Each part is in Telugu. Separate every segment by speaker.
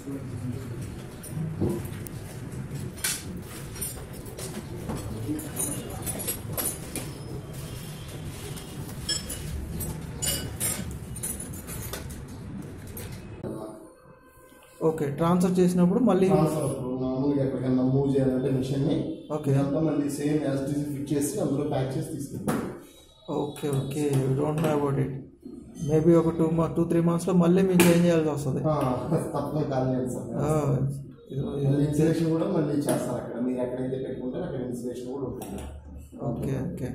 Speaker 1: ఓకే ట్రాన్స్ఫర్ చేసినప్పుడు మళ్ళీ
Speaker 2: ట్రాన్స్ఫర్ మామూలుగా ఎక్కడికైనా మూవ్ చేయాలంటే మిషన్ని
Speaker 1: ఓకే
Speaker 2: ఇదంతా మళ్ళీ సేమ్ యాజ్ ఫిట్ చేసి అందులో ప్యాక్ చేసి తీసుకెళ్తాం
Speaker 1: okay okay don't know about it maybe ఒక టూ మంత్ టూ త్రీ మంత్స్లో మళ్ళీ మీకు చేంజ్ చేయాల్సి వస్తుంది
Speaker 2: తప్పకుండా కాలేదు సార్
Speaker 1: ఆ, ఇది-
Speaker 2: మళ్ళీ
Speaker 1: ఇది-
Speaker 2: ఇన్సులేషన్ కూడా మళ్ళీ చేస్తారు అక్కడ మీరు ఎక్కడైతే పెట్టుకుంటారో అక్కడ ఇన్సులేషన్ కూడా ఉంటుంది
Speaker 1: ఓకే ఓకే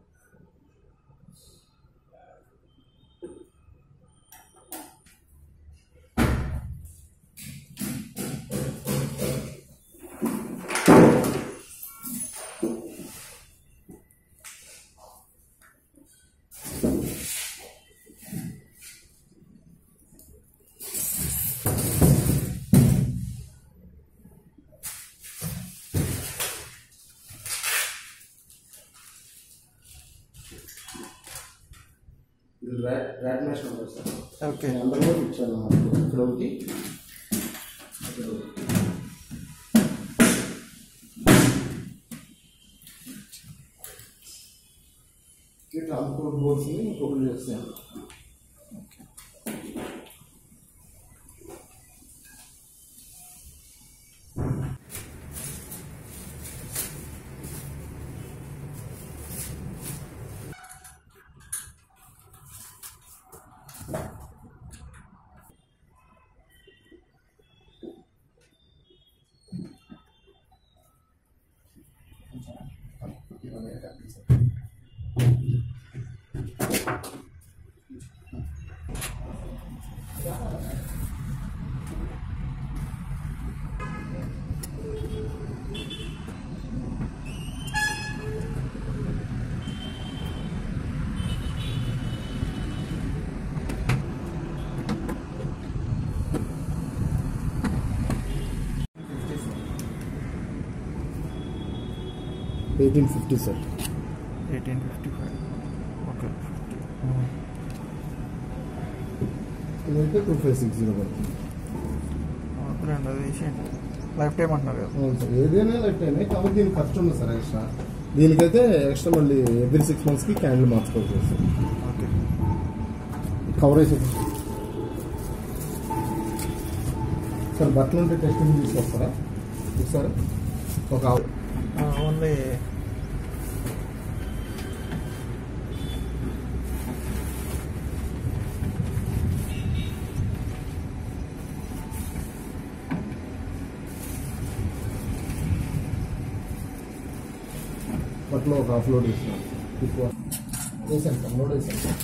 Speaker 2: ఇది ర్యాట్ ర్యాట్ మెషిన్ ఉంటుంది సార్
Speaker 1: ఓకే
Speaker 2: అందరూ ఇచ్చాను అన్నమాట ఇక్కడ ఒకటి అక్కడ ఒకటి. ఈ ట్రాన్స్పోర్ట్ బోర్డ్స్ని ఇంకొకటి చేస్తాను eighteen fifty sir
Speaker 1: eighteen fifty five okay
Speaker 2: ఇదైతే టూ ఫైవ్ సిక్స్ జీరో పడుతుంది
Speaker 1: వద్దులేండి అది వేసేయండి లైఫ్ టైం అంటున్నారు కదా
Speaker 2: అవును సార్ ఏదైనా లెట్టేనే కాబట్టి దీనికి ఖర్చు ఉంది సార్ ఎక్స్ట్రా దీనికైతే ఎక్స్ట్రా మళ్ళీ ఎవ్రీ సిక్స్ మంత్స్కి క్యాండిల్ మార్చుకోవాల్సి వస్తుంది
Speaker 1: ఓకే
Speaker 2: కవరేజ్ సార్ బట్టలు ఉంటే టెస్టింగ్ తీసుకొస్తారా సార్ ఒక
Speaker 1: ఓన్లీ
Speaker 2: బట్టలు ఒక హాఫ్ లోడ్ వేసినాను ఎక్కువ వేసాను సార్ లోడ్ వేసాను సార్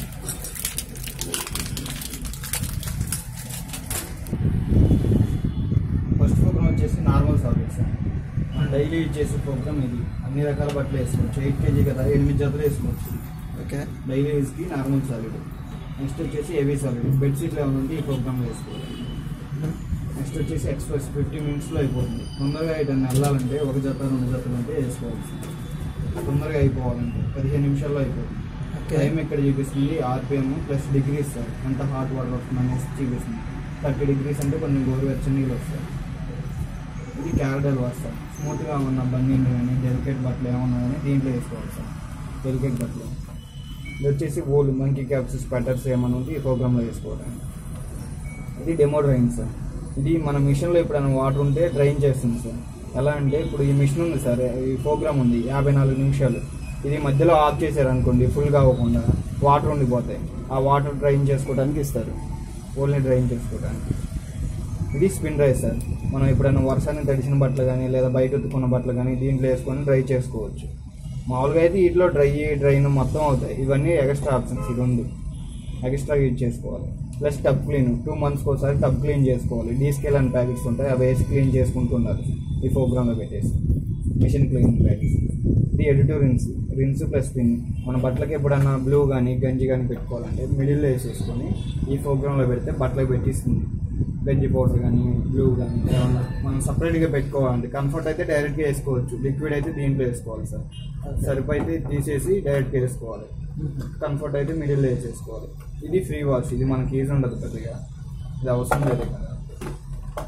Speaker 3: ఫస్ట్ ప్రోగ్రామ్ వచ్చేసి నార్మల్ సాఫ్ట్వేర్ సార్ మనం డైలీ యూజ్ చేసే ప్రోగ్రామ్ ఇది అన్ని రకాల బట్టలు వేసుకోవచ్చు ఎయిట్ కేజీ కదా ఎనిమిది జతలు వేసుకోవచ్చు
Speaker 1: ఓకే
Speaker 3: డైలీ యూజ్కి నార్మల్ సాలిడ్ నెక్స్ట్ వచ్చేసి హెవీ సాలిడ్ బెడ్షీట్లు ఏమైనా ఉంటే ఈ ప్రోగ్రామ్ వేసుకోవాలి నెక్స్ట్ వచ్చేసి ఎక్స్ప్రెస్ ఫిఫ్టీ మినిట్స్లో అయిపోతుంది తొందరగా ఎటన్నా వెళ్ళాలంటే ఒక జత రెండు జతలు అంటే వేసుకోవాలి తొందరగా అయిపోవాలంటే పదిహేను నిమిషాల్లో అయిపోతుంది
Speaker 1: ఓకే
Speaker 3: టైం ఇక్కడ చూపిస్తుంది ఆర్పిఎం ప్లస్ డిగ్రీస్ సార్ ఎంత హాట్ వాటర్ వస్తుంది అనేసి చూపిస్తుంది థర్టీ డిగ్రీస్ అంటే కొన్ని గోరువెచ్చని నీళ్ళు వస్తాయి ఇది క్యారడల్ వాస్తాం స్మూత్గా ఉన్న బన్నీలు కానీ డెలికేట్ బట్టలు ఏమన్నా కానీ దీంట్లో వేసుకోవాలి సార్ డెలికేట్ బట్టలు ఇది వచ్చేసి ఓలు మంకీ క్యాప్స్ స్పెటర్స్ ఏమైనా ఉంటే ఈ ప్రోగ్రామ్లో వేసుకోవడానికి ఇది డెమో డ్రైన్ సార్ ఇది మన మిషన్లో ఎప్పుడైనా వాటర్ ఉంటే డ్రైన్ చేస్తుంది సార్ ఎలా అంటే ఇప్పుడు ఈ మిషన్ ఉంది సార్ ఈ ప్రోగ్రామ్ ఉంది యాభై నాలుగు నిమిషాలు ఇది మధ్యలో ఆఫ్ చేశారు అనుకోండి ఫుల్గా అవ్వకుండా వాటర్ ఉండిపోతాయి ఆ వాటర్ డ్రైన్ చేసుకోవడానికి ఇస్తారు ఓన్లీ డ్రైన్ చేసుకోవడానికి ఇది స్పిన్ డ్రై సార్ మనం ఎప్పుడైనా వర్షాన్ని తడిసిన బట్టలు కానీ లేదా బయట ఉతుకున్న బట్టలు కానీ దీంట్లో వేసుకొని డ్రై చేసుకోవచ్చు మామూలుగా అయితే వీటిలో డ్రై డ్రైన్ మొత్తం అవుతాయి ఇవన్నీ ఎక్స్ట్రా ఆప్షన్స్ ఇది ఉంది ఎక్స్ట్రా యూజ్ చేసుకోవాలి ప్లస్ టబ్ క్లీన్ టూ మంత్స్కి ఒకసారి టబ్ క్లీన్ చేసుకోవాలి డీ స్కేల్ అండ్ ప్యాకెట్స్ ఉంటాయి అవి వేసి క్లీన్ చేసుకుంటున్నారు ఈ ప్రోగ్రామ్లో పెట్టేసి మిషన్ క్లీనింగ్ ప్యాకెట్స్ ఇది ఎడిటివ్ రిన్స్ రిన్స్ ప్లస్ పిన్ మన బట్టలకి ఎప్పుడన్నా బ్లూ కానీ గంజి కానీ పెట్టుకోవాలంటే మిడిల్లో వేసేసుకొని ఈ ప్రోగ్రాంలో పెడితే బట్టలకు పెట్టిస్తుంది గంజి పౌడర్ కానీ బ్లూ కానీ ఏమన్నా మనం సపరేట్గా పెట్టుకోవాలంటే కంఫర్ట్ అయితే డైరెక్ట్గా వేసుకోవచ్చు లిక్విడ్ అయితే దీంట్లో వేసుకోవాలి సార్ సరిపోతే అయితే తీసేసి డైరెక్ట్గా వేసుకోవాలి కంఫర్ట్ అయితే మిడిల్లో వేసేసుకోవాలి ఇది ఫ్రీ వాష్ ఇది మనకి ఈజీ ఉండదు పెద్దగా ఇది అవసరం లేదు కదా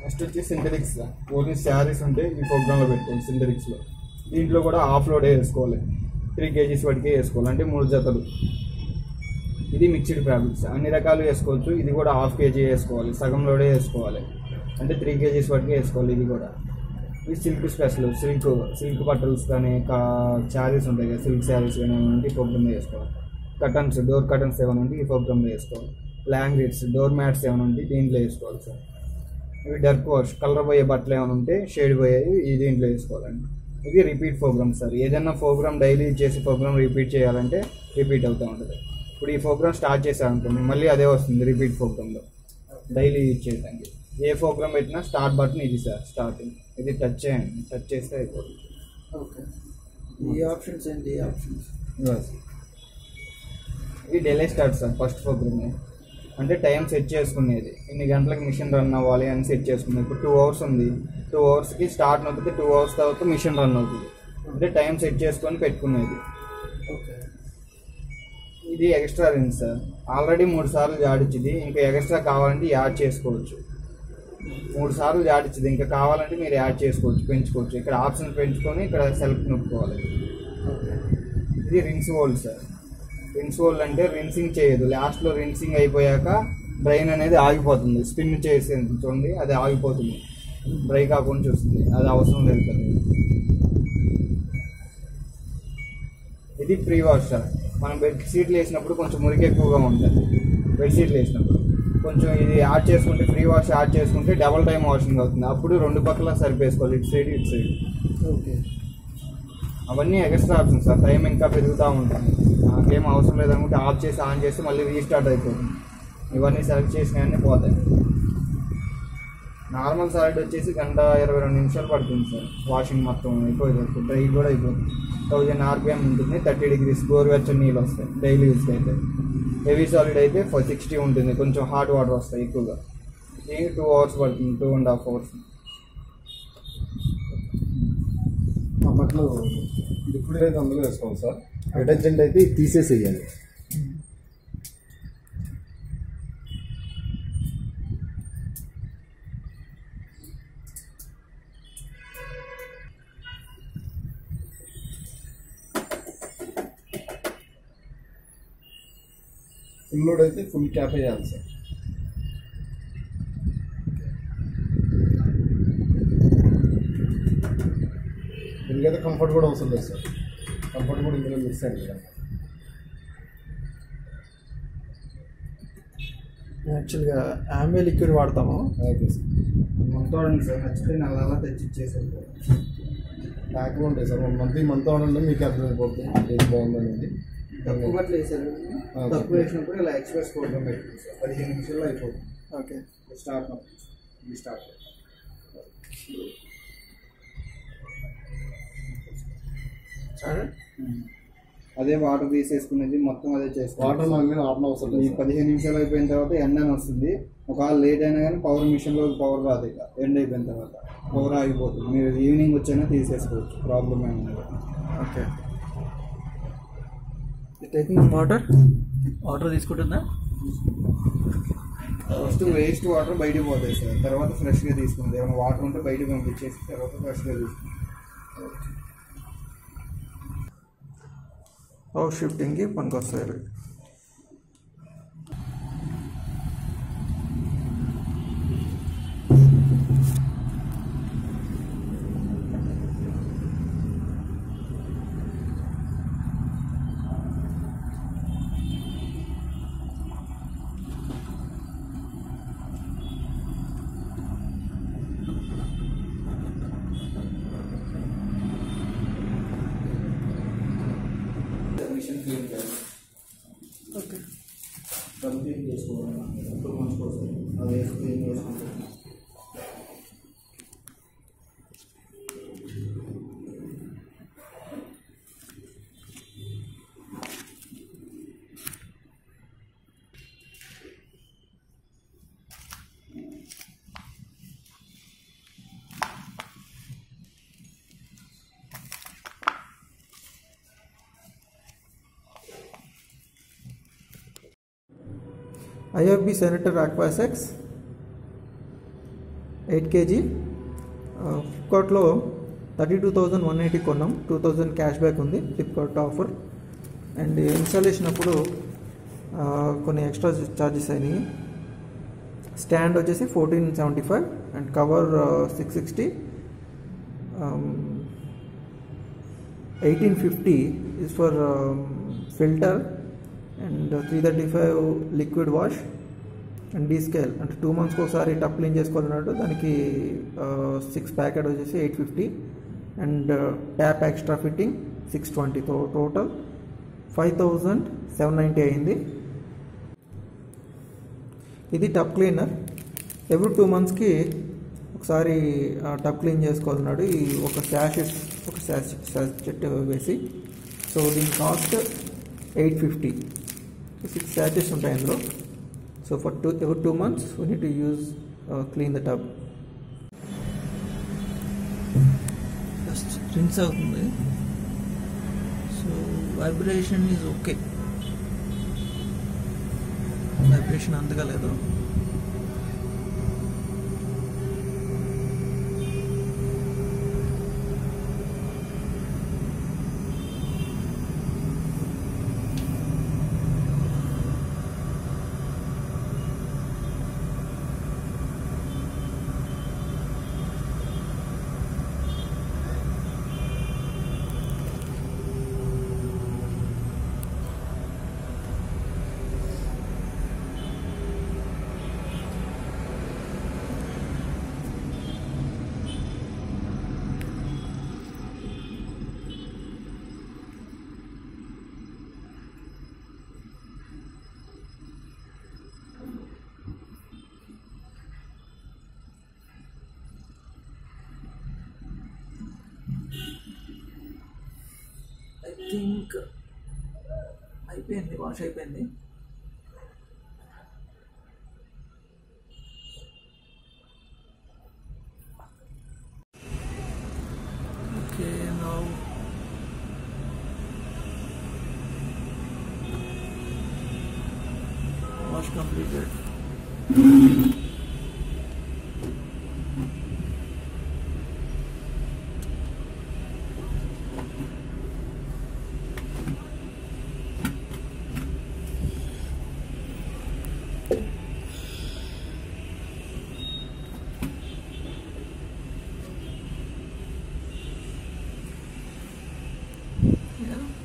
Speaker 3: నెక్స్ట్ వచ్చి సింథటిక్స్ ఓన్లీ శారీస్ ఉంటే ఈ ప్రోగ్రామ్లో పెట్టుకోండి సింథటిక్స్లో దీంట్లో కూడా హాఫ్ లోడే వేసుకోవాలి త్రీ కేజీస్ వరకే వేసుకోవాలి అంటే మూడు జతలు ఇది మిక్స్డ్ ఫ్యాబ్రిక్స్ అన్ని రకాలు వేసుకోవచ్చు ఇది కూడా హాఫ్ కేజీ వేసుకోవాలి సగం లోడే వేసుకోవాలి అంటే త్రీ కేజీస్ వరకే వేసుకోవాలి ఇది కూడా ఇది సిల్క్ స్పెషల్ సిల్క్ సిల్క్ బట్టల్స్ కానీ కా శారీస్ ఉంటాయి కదా సిల్క్ శారీస్ కానీ ఏమైనా ఉంటే ఈ ప్రోగ్రామ్లో వేసుకోవాలి కటన్స్ డోర్ కటన్స్ ఏమైనా ఉంటే ఈ ప్రోగ్రామ్లో వేసుకోవాలి బ్లాంకెట్స్ డోర్ మ్యాట్స్ ఏమైనా ఉంటే దీంట్లో వేసుకోవాలి సార్ ఇవి డర్క్ వాష్ కలర్ పోయే బట్టలు ఏమైనా ఉంటే షేడ్ పోయేవి ఈ దీంట్లో వేసుకోవాలండి ఇది రిపీట్ ప్రోగ్రామ్ సార్ ఏదైనా ప్రోగ్రామ్ డైలీ చేసే ప్రోగ్రామ్ రిపీట్ చేయాలంటే రిపీట్ అవుతూ ఉంటుంది ఇప్పుడు ఈ ప్రోగ్రామ్ స్టార్ట్ చేశారనుకోండి మళ్ళీ అదే వస్తుంది రిపీట్ ప్రోగ్రామ్లో డైలీ యూజ్ చేయడానికి ఏ ప్రోగ్రామ్ పెట్టినా స్టార్ట్ బటన్ ఇది సార్ స్టార్టింగ్ ఇది టచ్ చేయండి టచ్ చేస్తే అయిపోతుంది
Speaker 1: ఓకే ఈ ఆప్షన్స్ ఏంటి ఈ ఆప్షన్స్
Speaker 3: ఇది delay start sir first program అంటే టైం సెట్ చేసుకునేది ఇన్ని గంటలకు మిషన్ రన్ అవ్వాలి అని సెట్ చేసుకునేది ఇప్పుడు టూ అవర్స్ ఉంది టూ అవర్స్కి స్టార్ట్ అవుతుంది టూ అవర్స్ తర్వాత మిషన్ రన్ అవుతుంది అంటే టైం సెట్ చేసుకొని పెట్టుకునేది
Speaker 1: ఓకే
Speaker 3: ఇది ఎక్స్ట్రా రింగ్ సార్ ఆల్రెడీ మూడు సార్లు జాడిచ్చింది ఇంకా ఎక్స్ట్రా కావాలంటే యాడ్ చేసుకోవచ్చు మూడు సార్లు జాడిచ్చింది ఇంకా కావాలంటే మీరు యాడ్ చేసుకోవచ్చు పెంచుకోవచ్చు ఇక్కడ ఆప్షన్ పెంచుకొని ఇక్కడ సెల్ఫ్ నొక్కుకోవాలి
Speaker 1: ఓకే
Speaker 3: ఇది rinse hold sir rinse hold అంటే రిన్సింగ్ చేయదు లాస్ట్లో రిన్సింగ్ అయిపోయాక డ్రైన్ అనేది ఆగిపోతుంది స్పిన్ చేసి చూడండి అది ఆగిపోతుంది డ్రై కాకుండా చూస్తుంది అది అవసరం లేదు కదా ఇది ప్రీ వాష్ సార్ మనం బెడ్ షీట్లు వేసినప్పుడు కొంచెం మురికి ఎక్కువగా ఉంటుంది బెడ్ షీట్లు వేసినప్పుడు కొంచెం ఇది యాడ్ చేసుకుంటే ఫ్రీ వాష్ యాడ్ చేసుకుంటే డబల్ టైం వాషింగ్ అవుతుంది అప్పుడు రెండు పక్కల సరిపేసుకోవాలి ఇటు సైడ్ ఇటు సైడ్
Speaker 1: ఓకే
Speaker 3: అవన్నీ ఎక్స్ట్రా ఆప్షన్ సార్ టైం ఇంకా పెరుగుతూ ఉంటుంది నాకేం అవసరం లేదనుకుంటే ఆఫ్ చేసి ఆన్ చేసి మళ్ళీ రీస్టార్ట్ అయిపోతుంది ఇవన్నీ సెలెక్ట్ చేసినవన్నీ పోతాయి నార్మల్ సాలిడ్ వచ్చేసి గంట ఇరవై రెండు నిమిషాలు పడుతుంది సార్ వాషింగ్ మొత్తం అయిపోయింది డ్రై కూడా అయిపోతుంది థౌజండ్ ఆర్పిఎం ఉంటుంది థర్టీ డిగ్రీస్ గోరువెచ్చని నీళ్ళు వస్తాయి డైలీ యూస్కి అయితే హెవీ సాలిడ్ అయితే ఫర్ సిక్స్టీ ఉంటుంది కొంచెం హాట్ వాటర్ వస్తాయి ఎక్కువగా దీనికి టూ అవర్స్ పడుతుంది టూ అండ్ హాఫ్ అవర్స్
Speaker 2: మా బట్టలు లిక్విడ్ అయితే అందులో వేసుకోవాలి సార్ డిటర్జెంట్ అయితే ఇది తీసేసేయాలి ఫుల్ లోడ్ అయితే ఫుల్ క్యాప్ వేయాలి సార్ దీనికైతే కంఫర్ట్ కూడా అవసరం లేదు సార్ కంఫర్ట్ కూడా ఇందులో మిక్స్ అయింది కదా
Speaker 1: యాక్చువల్గా ఆమె లిక్విడ్ వాడతాము
Speaker 2: ఓకే సార్
Speaker 3: మొత్తం చూడండి సార్ నచ్చితే నెల నెల తెచ్చి ఇచ్చేసారు
Speaker 2: ప్యాక్లో ఉంటాయి సార్ వన్ మంత్ ఈ మంత్ అవడంలో మీకు అర్థమైపోతుంది ఏది బాగుంది అనేది
Speaker 3: తక్కువ బట్టలు వేసారు
Speaker 2: ఆ,
Speaker 3: తక్కువ వేసినప్పుడు ఇలా ఎక్స్ప్రెస్ ప్రోగ్రామ్ పెట్టుకుంది సార్ పదిహేను నిమిషాల్లో అయిపోతుంది
Speaker 1: ఓకే
Speaker 3: స్టార్ట్ ఇది స్టార్ట్
Speaker 1: సరే
Speaker 3: అదే వాటర్ తీసేసుకునేది మొత్తం అదే
Speaker 2: వాటర్
Speaker 3: చేసుకోవాలి
Speaker 2: మన మీద ఆపన అవసరం
Speaker 3: ఈ
Speaker 2: లేదు సార్.
Speaker 3: పదిహేను నిమిషాలు అయిపోయిన తర్వాత ఎండ అని వస్తుంది ఒకవేళ లేట్ అయినా కానీ పవర్ మిషన్లో పవర్ రాదు ఇక ఎండ్ అయిపోయిన తర్వాత పవర్ ఆగిపోతుంది మీరు ఈవినింగ్ వచ్చైనా తీసేసుకోవచ్చు ప్రాబ్లం ఏమి ఉండదు
Speaker 1: ఓకే టేకింగ్ వాటర్ వాటర్ తీసుకుంటుందా
Speaker 3: ఫస్ట్ వేస్ట్ వాటర్ బయటికి పోతాయి సార్ తర్వాత ఫ్రెష్గా తీసుకుంది ఏమైనా వాటర్ ఉంటే బయటకు పంపించేసి తర్వాత ఫ్రెష్గా తీసుకుంది
Speaker 1: హౌస్ షిఫ్టింగ్కి పనికొస్తాయి ఇవి.
Speaker 3: మిషన్ క్లీన్ చేయాలి
Speaker 1: ఓకే
Speaker 3: కంప్లీట్ చేసుకోవాలి టూ మంత్స్ కోసం అది వేసి క్లీన్ చేసుకుంటాం
Speaker 1: IFB Senator Aquasex eight KG ఫ్లిప్కార్ట్లో thirty two thousand one eighty కొన్నాం టూ థౌజండ్ క్యాష్ బ్యాక్ ఉంది ఫ్లిప్కార్ట్ ఆఫర్ అండ్ ఇన్స్టాలేషన్ అప్పుడు ఆ, కొన్ని ఎక్స్ట్రా ఛార్జెస్ అయినాయి స్టాండ్ వచ్చేసి fourteen seventy five and cover six sixty eighteen fifty is for filter and three thirty five liquid wash and descale అంటే టూ మంత్స్కి ఒకసారి టప్ క్లీన్ చేసుకోవాలన్నట్టు దానికి సిక్స్ ప్యాకెట్ వచ్చేసి eight fifty and tap extra fitting six twenty total five thousand seven ninety అయింది ఇది టప్ క్లీనర్ ఎవ్రీ టూ మంత్స్కి ఒకసారి టప్ క్లీన్ చేసుకోవాలన్నాడు ఈ ఒక శాషెట్ ఒక శాచెట్ వేసి సో దీని కాస్ట్ ఎయిట్ ఫిఫ్టీ సిక్స్ శాచెస్ ఉంటాయి అందులో so for two every two months we need to use clean the tub just rinse అవుతుంది so vibration is okay vibration అంతగా లేదు ఐ థింక్ అయిపోయింది వాష్ అయిపోయింది okay now wash completed Yeah.